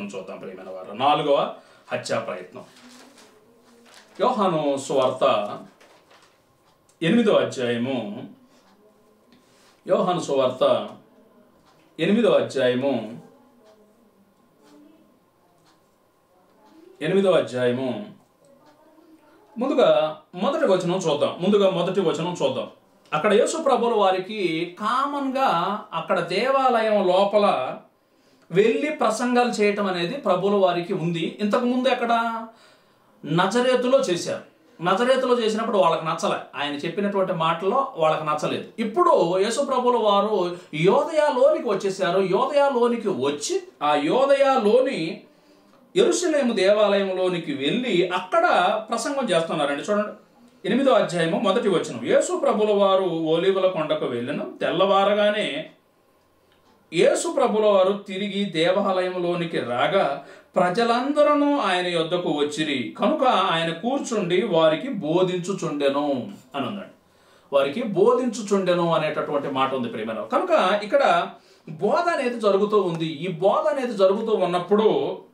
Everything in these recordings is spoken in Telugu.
ప్రయత్నం చూద్దాం ప్రియమైన వారు నాలుగవ హత్యా ప్రయత్నం యోహాను సువార్త ఎనిమిదో అధ్యాయము యోహాను సువార్త ఎనిమిదో అధ్యాయము ఎనిమిదో అధ్యాయము ముందుగా మొదటి వచనం చూద్దాం ముందుగా మొదటి వచనం చూద్దాం అక్కడ యేసు ప్రభుల వారికి కామన్గా అక్కడ దేవాలయం లోపల వెళ్ళి ప్రసంగాలు చేయటం అనేది ప్రభుల వారికి ఉంది ఇంతకు ముందు ఎక్కడ నజరేతులో చేశారు నజరేతులో చేసినప్పుడు వాళ్ళకి నచ్చలే ఆయన చెప్పినటువంటి మాటల్లో వాళ్ళకి నచ్చలేదు ఇప్పుడు యేసు ప్రభుల వారు యోదయాలోనికి వచ్చేసారు యోదయాలోనికి వచ్చి ఆ యోదయాలోని ఎరుసలేము దేవాలయంలోనికి వెళ్ళి అక్కడ ప్రసంగం చేస్తున్నారండి చూడండి ఎనిమిదో అధ్యాయము మొదటి వచనం యేసు ప్రభుల వారు ఓలివల కొండకు వెళ్ళిన తెల్లవారగానే యేసు ప్రభుల వారు తిరిగి దేవాలయంలోనికి రాగా ప్రజలందరూ ఆయన యొద్దకు వచ్చిరి కనుక ఆయన కూర్చుండి వారికి బోధించుచుండెను అని ఉందండి వారికి బోధించుచుండెను అనేటటువంటి మాట ఉంది ప్రేమలో కనుక ఇక్కడ బోధ అనేది జరుగుతూ ఉంది ఈ బోధ అనేది జరుగుతూ ఉన్నప్పుడు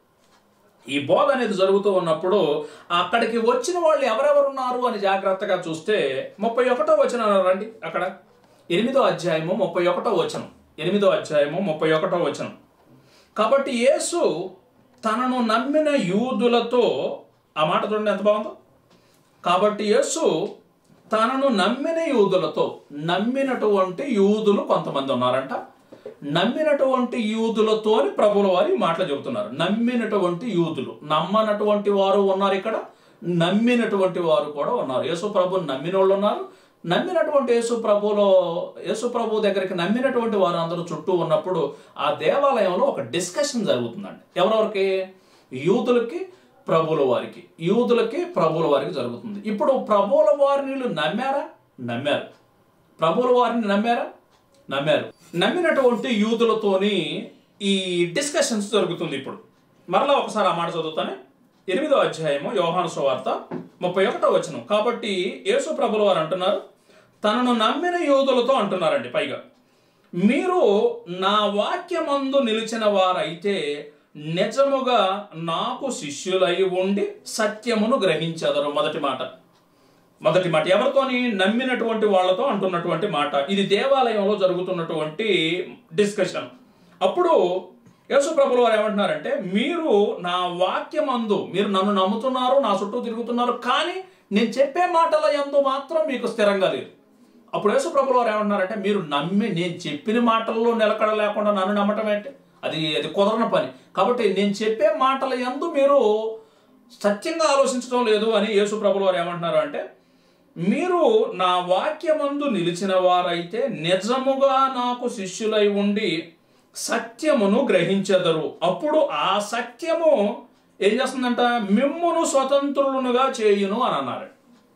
ఈ బోధ అనేది జరుగుతూ ఉన్నప్పుడు అక్కడికి వచ్చిన వాళ్ళు ఎవరెవరున్నారు అని జాగ్రత్తగా చూస్తే ముప్పై ఒకటో వచనం రండి అక్కడ ఎనిమిదో అధ్యాయము ముప్పై ఒకటో వచనం ఎనిమిదో అధ్యాయము ముప్పై ఒకటో వచనం కాబట్టి యేసు తనను నమ్మిన యూదులతో ఆ మాట చూడండి ఎంత బాగుందో కాబట్టి యేసు తనను నమ్మిన యూదులతో నమ్మినటువంటి యూదులు కొంతమంది ఉన్నారంట నమ్మినటువంటి యూదులతోని ప్రభుల వారి మాటలు చెబుతున్నారు నమ్మినటువంటి యూదులు నమ్మనటువంటి వారు ఉన్నారు ఇక్కడ నమ్మినటువంటి వారు కూడా ఉన్నారు యేసు ప్రభు నమ్మిన వాళ్ళు ఉన్నారు నమ్మినటువంటి యేసు ప్రభులో యేసు ప్రభు దగ్గరికి నమ్మినటువంటి వారు అందరూ చుట్టూ ఉన్నప్పుడు ఆ దేవాలయంలో ఒక డిస్కషన్ జరుగుతుందండి ఎవరెవరికి యూదులకి ప్రభుల వారికి యూదులకి ప్రభుల వారికి జరుగుతుంది ఇప్పుడు ప్రభుల వారిని వీళ్ళు నమ్మారా నమ్మారు ప్రభుల వారిని నమ్మారా నమ్మారు నమ్మినటువంటి యూదులతోని ఈ డిస్కషన్స్ జరుగుతుంది ఇప్పుడు మరలా ఒకసారి ఆ మాట చదువుతానే ఎనిమిదో అధ్యాయము యోహాను సువార్త ముప్పై ఒకటో వచనం కాబట్టి యేసు ప్రభుల వారు అంటున్నారు తనను నమ్మిన యూదులతో అంటున్నారండి పైగా మీరు నా వాక్యమందు నిలిచిన వారైతే నిజముగా నాకు శిష్యులై ఉండి సత్యమును గ్రహించెదరు మొదటి మాట మొదటి మాట ఎవరితోని నమ్మినటువంటి వాళ్ళతో అంటున్నటువంటి మాట ఇది దేవాలయంలో జరుగుతున్నటువంటి డిస్కషన్ అప్పుడు యేసు ప్రభులు వారు ఏమంటున్నారంటే మీరు నా వాక్యమందు మీరు నన్ను నమ్ముతున్నారు నా చుట్టూ తిరుగుతున్నారు కానీ నేను చెప్పే మాటల యందు మాత్రం మీకు స్థిరంగా లేదు అప్పుడు యేసు ప్రభులు వారు ఏమంటున్నారంటే మీరు నమ్మి నేను చెప్పిన మాటల్లో నిలకడ లేకుండా నన్ను నమ్మటం ఏంటి అది అది కుదరని పని కాబట్టి నేను చెప్పే మాటల యందు మీరు సత్యంగా ఆలోచించడం లేదు అని యేసు ప్రభులు వారు ఏమంటున్నారు అంటే మీరు నా వాక్యమందు నిలిచిన వారైతే నిజముగా నాకు శిష్యులై ఉండి సత్యమును గ్రహించెదరు అప్పుడు ఆ సత్యము ఏం చేస్తుందంట మిమ్మును స్వతంత్రులుగా చేయును అని అన్నారు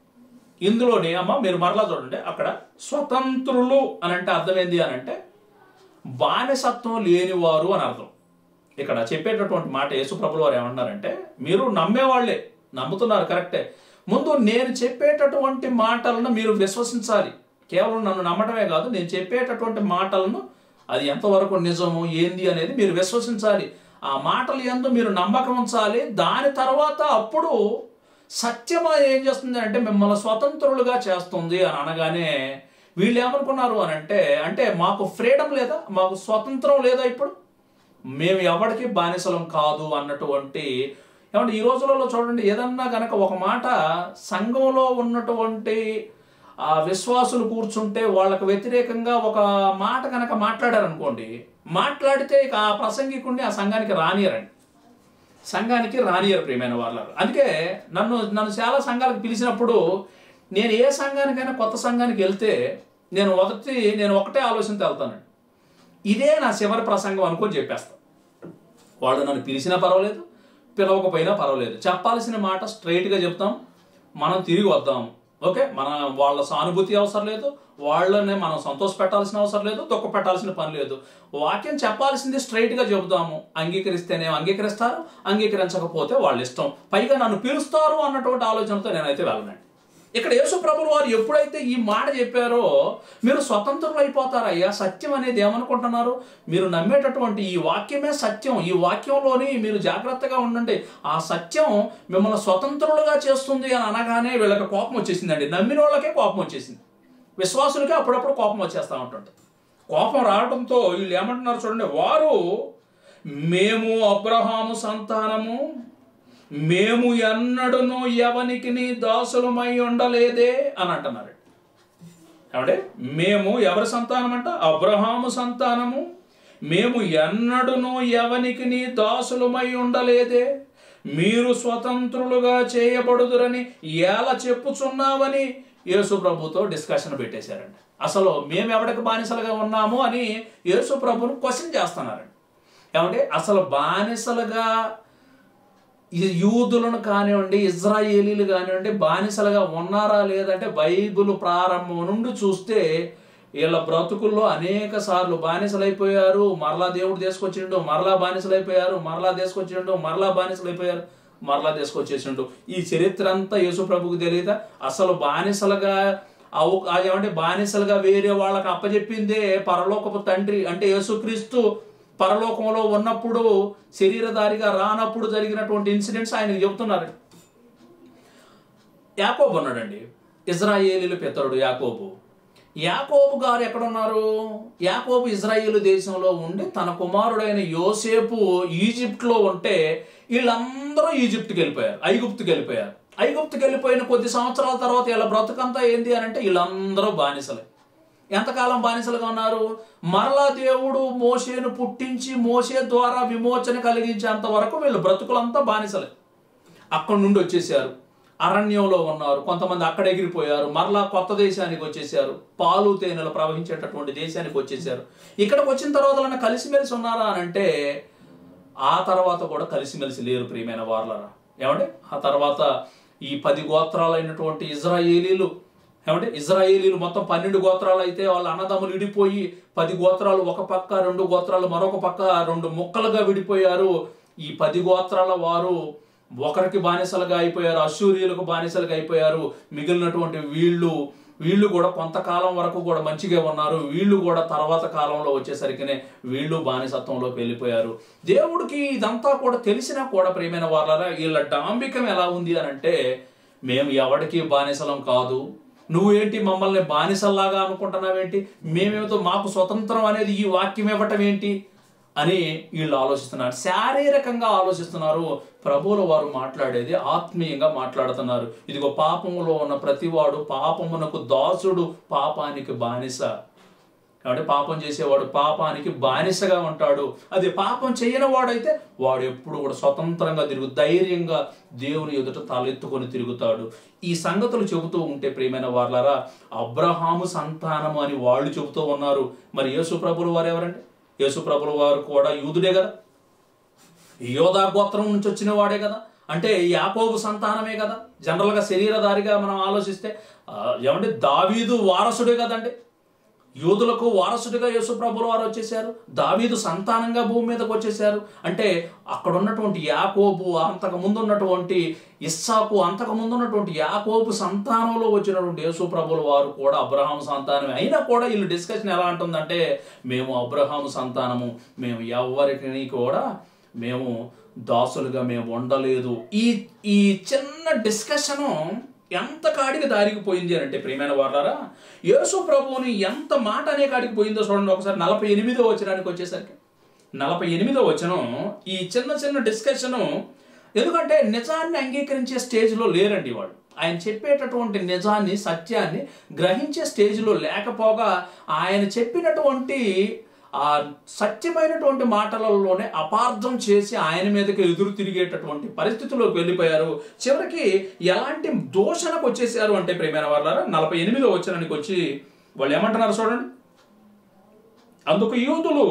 ఇందులోనే అమ్మ మీరు మరలా చూడండి అక్కడ స్వతంత్రులు అని అంటే అర్థం ఏంది అని అంటే బానిసత్వం లేనివారు అని అర్థం ఇక్కడ చెప్పేటటువంటి మాట యేసుప్రభులు వారు ఏమన్నారంటే మీరు నమ్మేవాళ్లే నమ్ముతున్నారు కరెక్టే ముందు నేను చెప్పేటటువంటి మాటలను మీరు విశ్వసించాలి కేవలం నన్ను నమ్మటమే కాదు నేను చెప్పేటటువంటి మాటలను అది ఎంతవరకు నిజము ఏంది అనేది మీరు విశ్వసించాలి ఆ మాటలు ఎందు మీరు నమ్మకం ఉంచాలి దాని తర్వాత అప్పుడు సత్యం ఏం చేస్తుంది అంటే మిమ్మల్ని స్వతంత్రులుగా చేస్తుంది అని అనగానే వీళ్ళు ఏమనుకున్నారు అని అంటే అంటే మాకు ఫ్రీడమ్ లేదా మాకు స్వతంత్రం లేదా ఇప్పుడు మేము ఎవరికి బానిసలం కాదు అన్నటువంటి ఏమంటే ఈ రోజులలో చూడండి ఏదన్నా కనుక ఒక మాట సంఘంలో ఉన్నటువంటి ఆ విశ్వాసులు కూర్చుంటే వాళ్ళకు వ్యతిరేకంగా ఒక మాట కనుక మాట్లాడారనుకోండి మాట్లాడితే ఇక ఆ ప్రసంగికుడిని ఆ సంఘానికి రానియరండి సంఘానికి రానియరు ప్రియమైన వాళ్ళు అందుకే నన్ను నన్ను చాలా సంఘాలకు పిలిచినప్పుడు నేను ఏ సంఘానికైనా కొత్త సంఘానికి వెళ్తే నేను మొదటి నేను ఒకటే ఆలోచనతో వెళ్తానండి ఇదే నా చివరి ప్రసంగం అనుకొని చెప్పేస్తా వాళ్ళు నన్ను పిలిచినా పర్వాలేదు పిలవకపోయినా పర్వాలేదు చెప్పాల్సిన మాట స్ట్రైట్గా చెప్తాం మనం తిరిగి వద్దాం ఓకే మన వాళ్ళ సానుభూతి అవసరం లేదు వాళ్ళని మనం సంతోష పెట్టాల్సిన అవసరం లేదు దుఃఖ పెట్టాల్సిన పని లేదు వాక్యం చెప్పాల్సింది స్ట్రైట్గా చెబుతాము అంగీకరిస్తేనే అంగీకరిస్తారు అంగీకరించకపోతే వాళ్ళ ఇష్టం పైగా నన్ను పిలుస్తారు అన్నటువంటి ఆలోచనతో నేనైతే వెళ్ళనండి ఇక్కడ యేసు ప్రభులు వారు ఎప్పుడైతే ఈ మాట చెప్పారో మీరు స్వతంత్రులు అయిపోతారయ్యా సత్యం అనేది ఏమనుకుంటున్నారు మీరు నమ్మేటటువంటి ఈ వాక్యమే సత్యం ఈ వాక్యంలోని మీరు జాగ్రత్తగా ఉండండి ఆ సత్యం మిమ్మల్ని స్వతంత్రులుగా చేస్తుంది అని అనగానే వీళ్ళకి కోపం వచ్చేసిందండి నమ్మిన వాళ్ళకే కోపం వచ్చేసింది విశ్వాసులకే అప్పుడప్పుడు కోపం వచ్చేస్తూ ఉంటుంది కోపం రావడంతో వీళ్ళు ఏమంటున్నారు చూడండి వారు మేము అబ్రహాము సంతానము మేము ఎన్నడను ఎవనికి దాసులమై ఉండలేదే అని అంటున్నారు ఏమంటే మేము ఎవరి సంతానం అంట అబ్రహాము సంతానము మేము ఎన్నడును ఎవనికి నీ దాసులమై ఉండలేదే మీరు స్వతంత్రులుగా చేయబడుదురని ఎలా చెప్పుచున్నావని యేసు ప్రభుతో డిస్కషన్ పెట్టేశారండి అసలు మేము ఎవరికి బానిసలుగా ఉన్నాము అని యేసు ప్రభును క్వశ్చన్ చేస్తున్నారండి ఏమంటే అసలు బానిసలుగా ఈ యూదులను కానివ్వండి ఇజ్రాయేలీలు కానివ్వండి బానిసలుగా ఉన్నారా లేదంటే బైబిల్ ప్రారంభం నుండి చూస్తే వీళ్ళ బ్రతుకుల్లో అనేక సార్లు బానిసలైపోయారు మరలా దేవుడు తీసుకొచ్చిండు మరలా బానిసలైపోయారు మరలా తీసుకొచ్చిండు మరలా బానిసలైపోయారు మరలా తీసుకొచ్చేసిండు ఈ చరిత్ర అంతా యేసు ప్రభుకు తెలియదా అసలు బానిసలుగా అవు ఏమంటే బానిసలుగా వేరే వాళ్ళకి అప్పచెప్పిందే పరలోకపు తండ్రి అంటే యేసుక్రీస్తు పరలోకంలో ఉన్నప్పుడు శరీరధారిగా రానప్పుడు జరిగినటువంటి ఇన్సిడెంట్స్ ఆయనకు చెబుతున్నారు యాకోబు ఉన్నాడండి ఇజ్రాయేలీల పితరుడు యాకోబు యాకోబు గారు ఎక్కడున్నారు యాకోబు ఇజ్రాయేలు దేశంలో ఉండి తన కుమారుడైన యోసేపు ఈజిప్ట్లో ఉంటే వీళ్ళందరూ ఈజిప్ట్కి వెళ్ళిపోయారు ఐగుప్తుకి వెళ్ళిపోయారు ఐగుప్తుకి వెళ్ళిపోయిన కొద్ది సంవత్సరాల తర్వాత వీళ్ళ బ్రతుకంతా ఏంది అని అంటే వీళ్ళందరూ బానిసలే ఎంతకాలం బానిసలుగా ఉన్నారు మరలా దేవుడు మోషేను పుట్టించి మోషే ద్వారా విమోచన కలిగించేంత వరకు వీళ్ళు బ్రతుకులంతా బానిసలే అక్కడి నుండి వచ్చేసారు అరణ్యంలో ఉన్నారు కొంతమంది అక్కడ ఎగిరిపోయారు మరలా కొత్త దేశానికి వచ్చేసారు పాలు తేనెలు ప్రవహించేటటువంటి దేశానికి వచ్చేసారు ఇక్కడికి వచ్చిన తర్వాత కలిసిమెలిసి ఉన్నారా అని అంటే ఆ తర్వాత కూడా కలిసిమెలిసి లేరు ప్రియమైన వార్లరా ఏమంటే ఆ తర్వాత ఈ పది గోత్రాలైనటువంటి ఇజ్రాయేలీలు ఏమంటే ఇజ్రాయేలీలు మొత్తం పన్నెండు గోత్రాలు అయితే వాళ్ళ అన్నదమ్ములు విడిపోయి పది గోత్రాలు ఒక పక్క రెండు గోత్రాలు మరొక పక్క రెండు ముక్కలుగా విడిపోయారు ఈ పది గోత్రాల వారు ఒకరికి బానిసలుగా అయిపోయారు అశూరియులకు బానిసలుగా అయిపోయారు మిగిలినటువంటి వీళ్ళు వీళ్ళు కూడా కొంతకాలం వరకు కూడా మంచిగా ఉన్నారు వీళ్ళు కూడా తర్వాత కాలంలో వచ్చేసరికినే వీళ్ళు బానిసత్వంలోకి వెళ్ళిపోయారు దేవుడికి ఇదంతా కూడా తెలిసినా కూడా ప్రియమైన వాళ్ళరా వీళ్ళ డాంబికం ఎలా ఉంది అని అంటే మేము ఎవరికి బానిసలం కాదు నువ్వేంటి మమ్మల్ని బానిసల్లాగా అనుకుంటున్నావేంటి మేమేమితో మాకు స్వతంత్రం అనేది ఈ వాక్యం ఇవ్వటం ఏంటి అని వీళ్ళు ఆలోచిస్తున్నారు శారీరకంగా ఆలోచిస్తున్నారు ప్రభువుల వారు మాట్లాడేది ఆత్మీయంగా మాట్లాడుతున్నారు ఇదిగో పాపములో ఉన్న ప్రతివాడు పాపమునకు దాసుడు పాపానికి బానిస కాబట్టి పాపం చేసేవాడు పాపానికి బానిసగా ఉంటాడు అది పాపం చేయని వాడైతే వాడు ఎప్పుడు కూడా స్వతంత్రంగా తిరుగు ధైర్యంగా దేవుని ఎదుట తలెత్తుకొని తిరుగుతాడు ఈ సంగతులు చెబుతూ ఉంటే ప్రియమైన వాళ్ళారా అబ్రహాము సంతానము అని వాళ్ళు చెబుతూ ఉన్నారు మరి యేసు ప్రభులు వారు ఎవరంటే యేసు ప్రభుల వారు కూడా యూదుడే కదా యోధా గోత్రం నుంచి వచ్చిన వాడే కదా అంటే యాకోబు సంతానమే కదా జనరల్గా శరీరధారిగా మనం ఆలోచిస్తే ఆ, ఏమంటే దావీదు వారసుడే కదండి యూదులకు వారసుడిగా యేసు ప్రభుల వారు వచ్చేసారు దావీదు సంతానంగా భూమి మీదకి వచ్చేసారు అంటే అక్కడ ఉన్నటువంటి యాకోబు అంతకు ముందు ఉన్నటువంటి ఇస్సాకు అంతకు ముందు ఉన్నటువంటి యాకోబు సంతానంలో వచ్చినటువంటి యేసు ప్రభుల వారు కూడా అబ్రహాం సంతానమే అయినా కూడా వీళ్ళు డిస్కషన్ ఎలా ఉంటుందంటే మేము అబ్రహాము సంతానము మేము ఎవరికి కూడా మేము దాసులుగా మేము ఉండలేదు ఈ ఈ చిన్న డిస్కషను ఎంత కాడికి దారికి పోయింది అని అంటే ప్రియమైన వారారా యేసు ప్రభువుని ఎంత మాట అనే కాడికి పోయిందో చూడండి ఒకసారి నలభై ఎనిమిదో వచనానికి వచ్చేసరికి నలభై ఎనిమిదో వచనం ఈ చిన్న చిన్న డిస్కషను ఎందుకంటే నిజాన్ని అంగీకరించే స్టేజ్లో లేరండి వాళ్ళు ఆయన చెప్పేటటువంటి నిజాన్ని సత్యాన్ని గ్రహించే స్టేజ్లో లేకపోగా ఆయన చెప్పినటువంటి ఆ సత్యమైనటువంటి మాటలలోనే అపార్థం చేసి ఆయన మీదకి ఎదురు తిరిగేటటువంటి పరిస్థితుల్లోకి వెళ్ళిపోయారు చివరికి ఎలాంటి దోషణకు వచ్చేసారు అంటే ప్రేమైన వాళ్ళారా నలభై ఎనిమిదో వచ్చానికి వచ్చి వాళ్ళు ఏమంటున్నారు చూడండి అందుకు యూదులు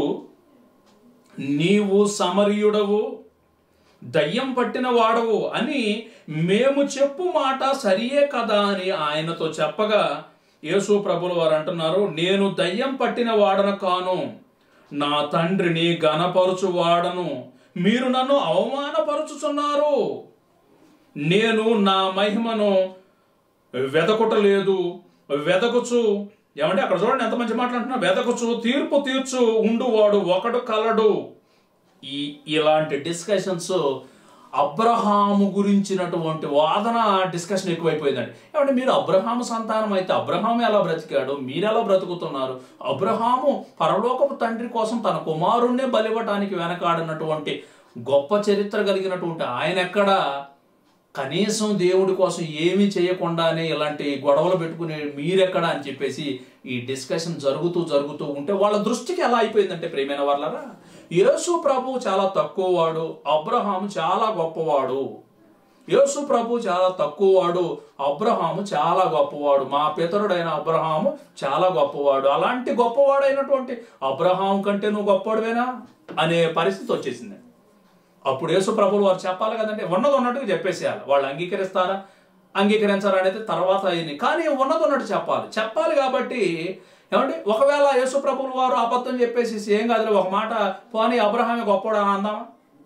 నీవు సమరీయుడవు దయ్యం పట్టిన వాడవు అని మేము చెప్పు మాట సరియే కదా అని ఆయనతో చెప్పగా యేసు ప్రభులు వారు అంటున్నారు నేను దయ్యం పట్టిన వాడను కాను నా తండ్రిని గణపరుచు వాడను మీరు నన్ను అవమానపరుచుచున్నారు నేను నా మహిమను వెదకుట లేదు వెదకుచు ఏమంటే అక్కడ చూడండి ఎంత మంచి మాట్లాడుతున్నా వెదకుచు తీర్పు తీర్చు ఉండువాడు ఒకడు కలడు ఈ ఇలాంటి డిస్కషన్స్ అబ్రహాము గురించినటువంటి వాదన డిస్కషన్ ఎక్కువైపోయిందండి ఏమంటే మీరు అబ్రహాము సంతానం అయితే అబ్రహాము ఎలా బ్రతికాడు మీరు ఎలా బ్రతుకుతున్నారు అబ్రహాము పరలోకపు తండ్రి కోసం తన కుమారుణ్ణే బలివ్వటానికి వెనకాడినటువంటి గొప్ప చరిత్ర కలిగినటువంటి ఆయన ఎక్కడ కనీసం దేవుడి కోసం ఏమీ చేయకుండానే ఇలాంటి గొడవలు పెట్టుకునే మీరెక్కడ అని చెప్పేసి ఈ డిస్కషన్ జరుగుతూ జరుగుతూ ఉంటే వాళ్ళ దృష్టికి ఎలా అయిపోయిందంటే ప్రేమైన వాళ్ళరా యేసు ప్రభు చాలా తక్కువవాడు అబ్రహాము చాలా గొప్పవాడు యేసు ప్రభు చాలా తక్కువవాడు అబ్రహాము చాలా గొప్పవాడు మా పితరుడైన అబ్రహాము చాలా గొప్పవాడు అలాంటి గొప్పవాడైనటువంటి అబ్రహాం కంటే నువ్వు గొప్పవాడువేనా అనే పరిస్థితి వచ్చేసింది అప్పుడు యేసు ప్రభులు వారు చెప్పాలి కదండి ఉన్నది ఉన్నట్టుగా చెప్పేసేయాలి వాళ్ళు అంగీకరిస్తారా అంగీకరించారా అనేది తర్వాత అయింది కానీ ఉన్నది ఉన్నట్టు చెప్పాలి చెప్పాలి కాబట్టి ఏమండి ఒకవేళ యేసు ప్రభులు వారు అబద్ధం చెప్పేసి ఏం కాదు ఒక మాట పోనీ అబ్రహామే గొప్పవాడు అని అందామా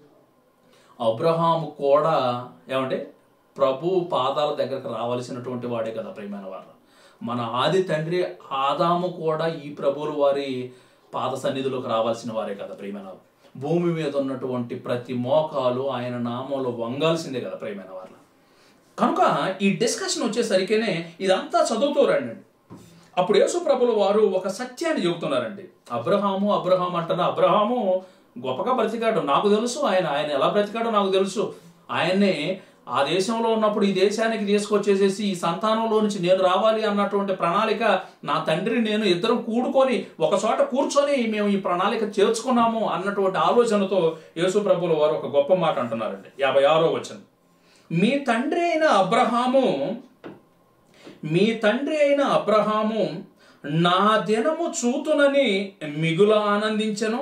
అబ్రహాము కూడా ఏమంటే ప్రభు పాదాల దగ్గరకు రావాల్సినటువంటి వాడే కదా ప్రియమైన వారు మన ఆది తండ్రి ఆదాము కూడా ఈ ప్రభువుల వారి పాద సన్నిధిలోకి రావాల్సిన వారే కదా ప్రియమైన వారు భూమి మీద ఉన్నటువంటి ప్రతి మోకాలు ఆయన నామంలో వంగాల్సిందే కదా ప్రియమైన వారు కనుక ఈ డిస్కషన్ వచ్చేసరికేనే ఇదంతా చదువుతూ రండి అప్పుడు యేసు ప్రభుల వారు ఒక సత్యాన్ని చెబుతున్నారండి అబ్రహాము అబ్రహాం అంటున్న అబ్రహాము గొప్పగా బ్రతికాడు నాకు తెలుసు ఆయన ఆయన ఎలా బ్రతికాడో నాకు తెలుసు ఆయన్ని ఆ దేశంలో ఉన్నప్పుడు ఈ దేశానికి తీసుకొచ్చేసేసి ఈ సంతానంలో నుంచి నేను రావాలి అన్నటువంటి ప్రణాళిక నా తండ్రి నేను ఇద్దరం కూడుకొని ఒక చోట కూర్చొని మేము ఈ ప్రణాళిక చేర్చుకున్నాము అన్నటువంటి ఆలోచనతో యేసు ప్రభుల వారు ఒక గొప్ప మాట అంటున్నారండి యాభై ఆరో వచ్చిన మీ తండ్రి అయిన అబ్రహాము మీ తండ్రి అయిన అబ్రహాము నా దినము చూతునని మిగుల ఆనందించను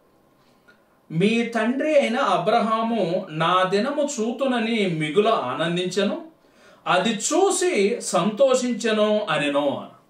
మీ తండ్రి అయిన అబ్రహాము నా దినము చూతునని మిగుల ఆనందించను అది చూసి సంతోషించను అనెను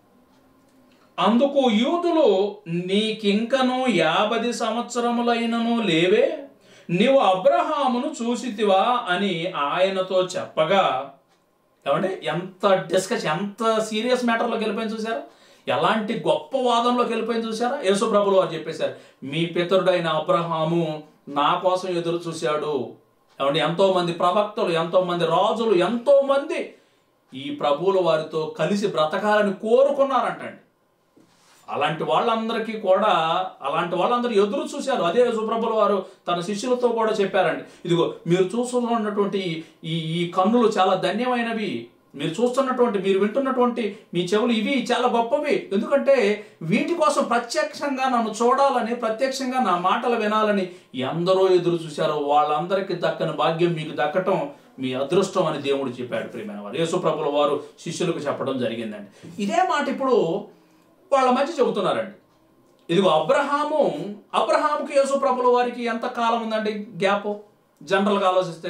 అందుకు యూదులు నీకింకను యాభై సంవత్సరములైనను లేవే నీవు అబ్రహామును చూసితివా అని ఆయనతో చెప్పగా ఏమంటే ఎంత డిస్కస్ ఎంత సీరియస్ మ్యాటర్లోకి వెళ్ళిపోయింది చూసారా ఎలాంటి గొప్ప వాదంలోకి వెళ్ళిపోయింది చూసారా యేసు ప్రభులు వారు చెప్పేశారు మీ పితరుడైన అబ్రహాము నా కోసం ఎదురు చూశాడు ఏమంటే ఎంతో మంది ప్రవక్తలు ఎంతో మంది రాజులు ఎంతో మంది ఈ ప్రభువుల వారితో కలిసి బ్రతకాలని కోరుకున్నారంటండి అలాంటి వాళ్ళందరికీ కూడా అలాంటి వాళ్ళందరూ ఎదురు చూశారు అదే సుప్రభుల వారు తన శిష్యులతో కూడా చెప్పారండి ఇదిగో మీరు చూస్తున్నటువంటి ఈ ఈ కన్నులు చాలా ధన్యమైనవి మీరు చూస్తున్నటువంటి మీరు వింటున్నటువంటి మీ చెవులు ఇవి చాలా గొప్పవి ఎందుకంటే వీటి కోసం ప్రత్యక్షంగా నన్ను చూడాలని ప్రత్యక్షంగా నా మాటలు వినాలని ఎందరో ఎదురు చూశారో వాళ్ళందరికీ దక్కని భాగ్యం మీకు దక్కటం మీ అదృష్టం అని దేవుడు చెప్పాడు ప్రియమైన వారు యేసుప్రభుల వారు శిష్యులకు చెప్పడం జరిగిందండి ఇదే మాట ఇప్పుడు వాళ్ళ మధ్య చెబుతున్నారండి ఇదిగో అబ్రహాము అబ్రహాముకి యేసుప్రభుల వారికి ఎంత కాలం ఉందండి గ్యాప్ జనరల్గా ఆలోచిస్తే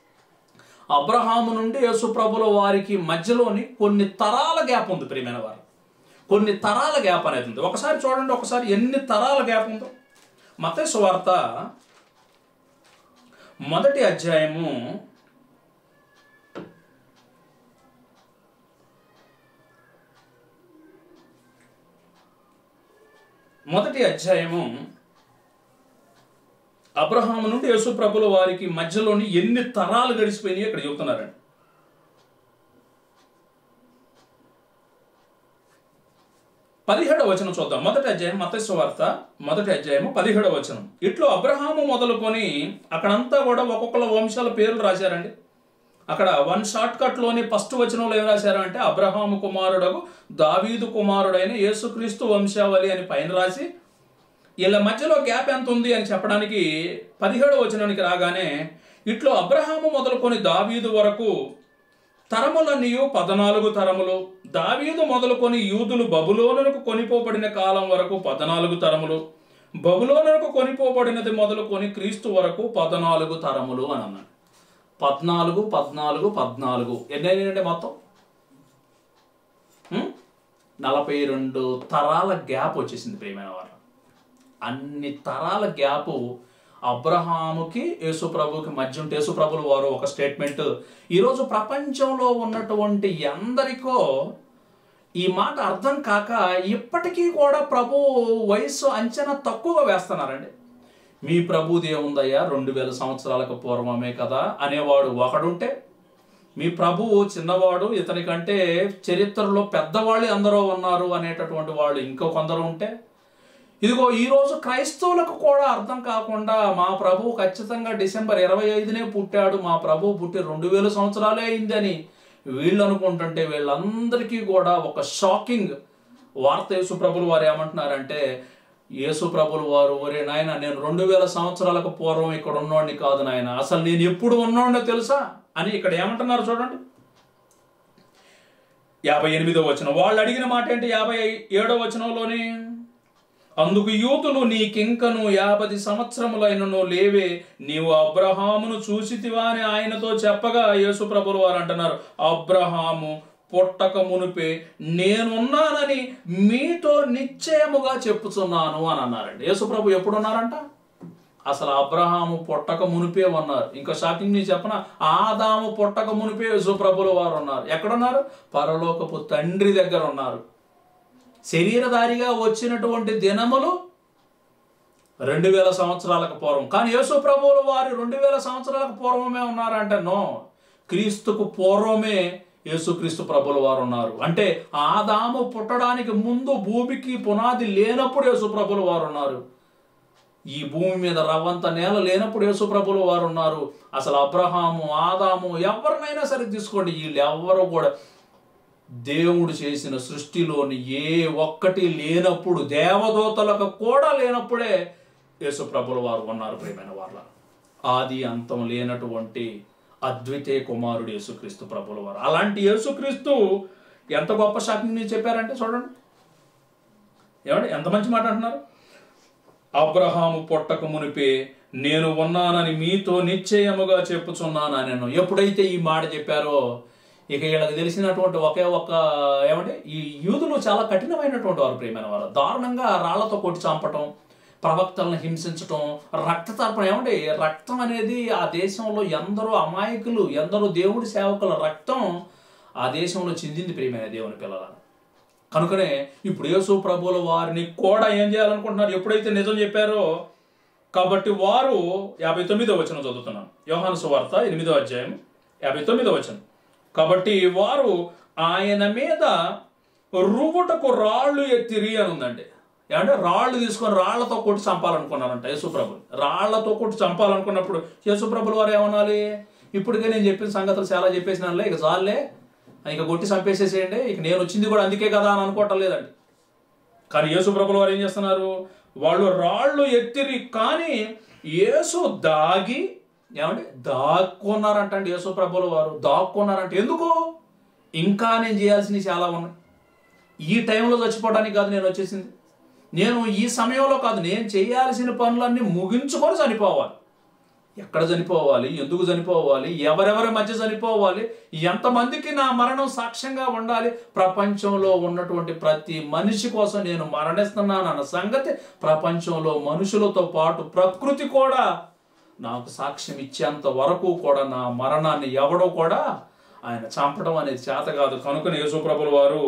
అబ్రహాము నుండి యేసుప్రభుల వారికి మధ్యలోని కొన్ని తరాల గ్యాప్ ఉంది ప్రియమైన వారు కొన్ని తరాల గ్యాప్ అనేది ఉంది ఒకసారి చూడండి ఒకసారి ఎన్ని తరాల గ్యాప్ ఉందో మత వార్త మొదటి అధ్యాయము మొదటి అధ్యాయము అబ్రహాము నుండి యేసు ప్రభుల వారికి మధ్యలోని ఎన్ని తరాలు గడిచిపోయినాయి ఇక్కడ చెబుతున్నారండి పదిహేడవ వచనం చూద్దాం మొదటి అధ్యాయం మతస్సు వార్త మొదటి అధ్యాయము పదిహేడవ వచనం ఇట్లు అబ్రహాము మొదలుకొని అక్కడంతా కూడా ఒక్కొక్కల వంశాల పేర్లు రాశారండి అక్కడ వన్ షార్ట్ కట్ లోని ఫస్ట్ వచనంలో ఏం రాశారు అంటే అబ్రహాము కుమారుడకు దావీదు కుమారుడైన యేసుక్రీస్తు వంశావళి అని పైన రాసి వీళ్ళ మధ్యలో గ్యాప్ ఎంత ఉంది అని చెప్పడానికి పదిహేడు వచనానికి రాగానే ఇట్లో అబ్రహాము మొదలుకొని దావీదు వరకు తరములన్నీయు పద్నాలుగు తరములు దావీదు మొదలుకొని యూదులు బబులోనులకు కొనిపోబడిన కాలం వరకు పద్నాలుగు తరములు బబులోనులకు కొనిపోబడినది మొదలుకొని క్రీస్తు వరకు పద్నాలుగు తరములు అని అన్నాడు పద్నాలుగు పద్నాలుగు పద్నాలుగు ఎన్ని అయినాయండి మొత్తం హ్మ్? నలభై రెండు తరాల గ్యాప్ వచ్చేసింది ప్రియమైన వారు అన్ని తరాల గ్యాప్ అబ్రహాముకి యేసు ప్రభుకి మధ్య ఉంటే యేసు ప్రభులు వారు ఒక స్టేట్మెంట్ ఈరోజు ప్రపంచంలో ఉన్నటువంటి ఎందరికో ఈ మాట అర్థం కాక ఇప్పటికీ కూడా ప్రభు వయస్సు అంచనా తక్కువగా వేస్తున్నారండి మీ ప్రభుది ఏముందయ్యా రెండు వేల సంవత్సరాలకు పూర్వమే కదా అనేవాడు ఒకడుంటే మీ ప్రభువు చిన్నవాడు ఇతనికంటే చరిత్రలో పెద్దవాళ్ళు ఎందరో ఉన్నారు అనేటటువంటి వాళ్ళు ఇంకో కొందరు ఉంటే ఇదిగో ఈరోజు క్రైస్తవులకు కూడా అర్థం కాకుండా మా ప్రభు ఖచ్చితంగా డిసెంబర్ ఇరవై ఐదునే పుట్టాడు మా ప్రభు పుట్టి రెండు వేల సంవత్సరాలే అయిందని వీళ్ళు అనుకుంటుంటే వీళ్ళందరికీ కూడా ఒక షాకింగ్ వార్త యేసు ప్రభులు వారు ఏమంటున్నారంటే యేసు ప్రభులు వారు ఒరే నాయన నేను రెండు వేల సంవత్సరాలకు పూర్వం ఇక్కడ ఉన్నోడిని కాదు నాయన అసలు నేను ఎప్పుడు ఉన్నోడినో తెలుసా అని ఇక్కడ ఏమంటున్నారు చూడండి యాభై ఎనిమిదో వచనం వాళ్ళు అడిగిన మాట ఏంటి యాభై ఏడో వచనంలోని అందుకు యూతులు నీకింకను యాభై సంవత్సరములైనను లేవే నీవు అబ్రహామును చూసితివా అని ఆయనతో చెప్పగా యేసు ప్రభులు వారు అంటున్నారు అబ్రహాము పుట్టక మునిపే నేనున్నానని మీతో నిశ్చయముగా చెప్పుచున్నాను అని అన్నారండి యేసు ప్రభు ఎప్పుడున్నారంట అసలు అబ్రహాము పుట్టక మునిపే ఉన్నారు ఇంకా షాకింగ్ నీ చెప్పన ఆదాము పుట్టక మునిపే యేసు ప్రభులు వారు ఉన్నారు ఎక్కడున్నారు పరలోకపు తండ్రి దగ్గర ఉన్నారు శరీరధారిగా వచ్చినటువంటి దినములు రెండు వేల సంవత్సరాలకు పూర్వం కానీ యేసు ప్రభువుల వారు రెండు వేల సంవత్సరాలకు పూర్వమే ఉన్నారంటే నో క్రీస్తుకు పూర్వమే యేసుక్రీస్తు ప్రభుల వారు ఉన్నారు అంటే ఆదాము పుట్టడానికి ముందు భూమికి పునాది లేనప్పుడు యేసు ప్రభుల వారు ఉన్నారు ఈ భూమి మీద రవ్వంత నేల లేనప్పుడు యేసు ప్రభుల వారు ఉన్నారు అసలు అబ్రహాము ఆదాము ఎవరినైనా సరే తీసుకోండి వీళ్ళు ఎవరు కూడా దేవుడు చేసిన సృష్టిలోని ఏ ఒక్కటి లేనప్పుడు దేవదూతలకు కూడా లేనప్పుడే యేసు ప్రభుల వారు ఉన్నారు ప్రేమైన వాళ్ళ ఆది అంతం లేనటువంటి అద్వితీయ కుమారుడు యేసుక్రీస్తు ప్రభుల వారు అలాంటి యేసుక్రీస్తు ఎంత గొప్ప షాకింగ్ నేను చెప్పారంటే చూడండి ఏమండి ఎంత మంచి మాట అంటున్నారు అబ్రహాము పొట్టక మునిపే నేను ఉన్నానని మీతో నిశ్చయముగా చెప్పుచున్నాను నేను ఎప్పుడైతే ఈ మాట చెప్పారో ఇక వీళ్ళకి తెలిసినటువంటి ఒకే ఒక్క ఏమంటే ఈ యూదులు చాలా కఠినమైనటువంటి వారు ప్రియమైన వారు దారుణంగా రాళ్లతో కొట్టి చంపటం ప్రవక్తలను హింసించటం రక్తతర్పణ ఏమంటే రక్తం అనేది ఆ దేశంలో ఎందరో అమాయకులు ఎందరో దేవుడి సేవకుల రక్తం ఆ దేశంలో చెందింది ప్రియమైన దేవుని పిల్లల కనుకనే ఇప్పుడు యేసు ప్రభుల వారిని కూడా ఏం చేయాలనుకుంటున్నారు ఎప్పుడైతే నిజం చెప్పారో కాబట్టి వారు యాభై తొమ్మిదో వచనం చదువుతున్నాను యోహాను సువార్త ఎనిమిదో అధ్యాయం యాభై తొమ్మిదో వచనం కాబట్టి వారు ఆయన మీద రువుటకు రాళ్ళు ఎత్తిరి అని ఉందండి ఏమంటే రాళ్ళు తీసుకొని రాళ్లతో కొట్టి చంపాలనుకున్నారంట యేసుప్రభు రాళ్లతో కొట్టి చంపాలనుకున్నప్పుడు యేసుప్రభుల వారు ఏమనాలి ఇప్పటికే నేను చెప్పిన సంగతులు చాలా చెప్పేసినానులే ఇక చాలే ఇక కొట్టి చంపేసేసేయండి ఇక నేను వచ్చింది కూడా అందుకే కదా అని అనుకోవటం లేదండి కానీ యేసుప్రభుల వారు ఏం చేస్తున్నారు వాళ్ళు రాళ్ళు ఎత్తిరి కానీ యేసు దాగి ఏమంటే దాక్కున్నారంటండి యేసుప్రభుల వారు దాక్కున్నారంటే ఎందుకు ఇంకా నేను చేయాల్సినవి చాలా ఉన్నాయి ఈ టైంలో చచ్చిపోవడానికి కాదు నేను వచ్చేసింది నేను ఈ సమయంలో కాదు నేను చేయాల్సిన పనులన్నీ ముగించుకొని చనిపోవాలి ఎక్కడ చనిపోవాలి ఎందుకు చనిపోవాలి ఎవరెవరి మధ్య చనిపోవాలి ఎంతమందికి నా మరణం సాక్ష్యంగా ఉండాలి ప్రపంచంలో ఉన్నటువంటి ప్రతి మనిషి కోసం నేను మరణిస్తున్నాను అన్న సంగతి ప్రపంచంలో మనుషులతో పాటు ప్రకృతి కూడా నాకు సాక్ష్యం ఇచ్చేంత వరకు కూడా నా మరణాన్ని ఎవడో కూడా ఆయన చంపడం అనేది చేత కాదు కనుక యేసుప్రభుల వారు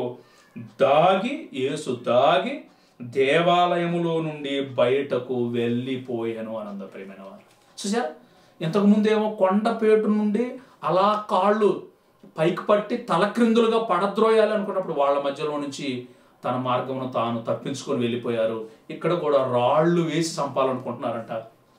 దాగి యేసు దాగి దేవాలయములో నుండి బయటకు వెళ్ళిపోయాను ఆనంద ప్రేమైన వారు చూసారా ఇంతకు ముందేమో కొండపేటు నుండి అలా కాళ్ళు పైకి పట్టి తలక్రిందులుగా పడద్రోయాలి అనుకున్నప్పుడు వాళ్ళ మధ్యలో నుంచి తన మార్గమును తాను తప్పించుకొని వెళ్ళిపోయారు ఇక్కడ కూడా రాళ్ళు వేసి చంపాలనుకుంటున్నారంట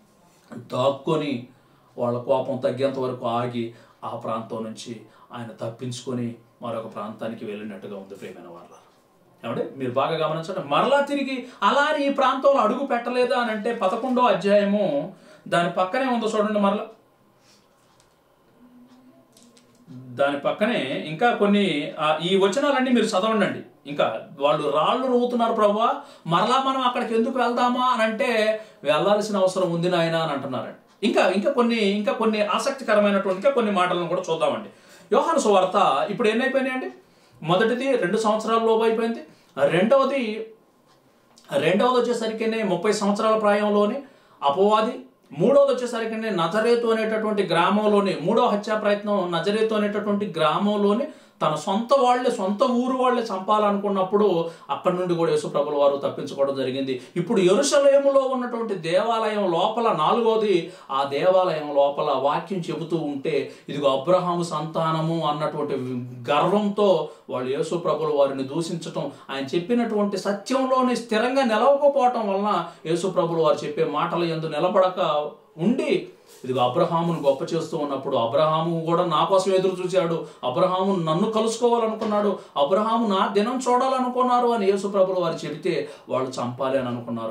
దాక్కొని వాళ్ళ కోపం తగ్గేంత వరకు ఆగి ఆ ప్రాంతం నుంచి ఆయన తప్పించుకొని మరొక ప్రాంతానికి వెళ్ళినట్టుగా ఉంది ప్రేమైన వాళ్ళ ఏమంటే మీరు బాగా గమనించండి మరలా తిరిగి అలా అని ఈ ప్రాంతంలో అడుగు పెట్టలేదా అని అంటే పదకొండో అధ్యాయము దాని పక్కనే ఉందో చూడండి మరలా దాని పక్కనే ఇంకా కొన్ని ఆ, ఈ వచనాలన్నీ మీరు చదవండి ఇంకా వాళ్ళు రాళ్ళు రోవుతున్నారు ప్రభా మరలా మనం అక్కడికి ఎందుకు వెళ్దామా అని అంటే వెళ్ళాల్సిన అవసరం ఉంది నాయన అని అంటున్నారండి ఇంకా ఇంకా కొన్ని ఇంకా కొన్ని ఆసక్తికరమైనటువంటి ఇంకా కొన్ని మాటలను కూడా చూద్దామండి యోహాను సువార్త ఇప్పుడు ఎన్ని అయిపోయినాయండి మొదటిది రెండు సంవత్సరాల లోపు అయిపోయింది రెండవది రెండవది వచ్చేసరికి ముప్పై సంవత్సరాల ప్రాయంలోనే అపవాది మూడోది వచ్చేసరికి నజరేతు అనేటటువంటి గ్రామంలోని మూడో హత్యా ప్రయత్నం నజరేతు అనేటటువంటి గ్రామంలోని తన సొంత వాళ్ళే సొంత ఊరు వాళ్ళే చంపాలనుకున్నప్పుడు అక్కడి నుండి కూడా యేసుప్రభుల వారు తప్పించుకోవడం జరిగింది ఇప్పుడు ఎరుసలేములో ఉన్నటువంటి దేవాలయం లోపల నాలుగోది ఆ దేవాలయం లోపల వాక్యం చెబుతూ ఉంటే ఇదిగో అబ్రహాము సంతానము అన్నటువంటి గర్వంతో వాళ్ళు యేసు ప్రభుల వారిని దూషించటం ఆయన చెప్పినటువంటి సత్యంలోని స్థిరంగా నిలవకపోవటం వలన యేసు ప్రభుల వారు చెప్పే మాటలు ఎందు నిలబడక ఉండి ఇదిగో అబ్రహామును గొప్ప చేస్తూ ఉన్నప్పుడు అబ్రహాము కూడా నా కోసం ఎదురు చూశాడు అబ్రహాము నన్ను కలుసుకోవాలనుకున్నాడు అబ్రహాము నా దినం చూడాలనుకున్నారు అని యేసు ప్రభులు వారు చెబితే వాళ్ళు చంపాలి అని అనుకున్నారు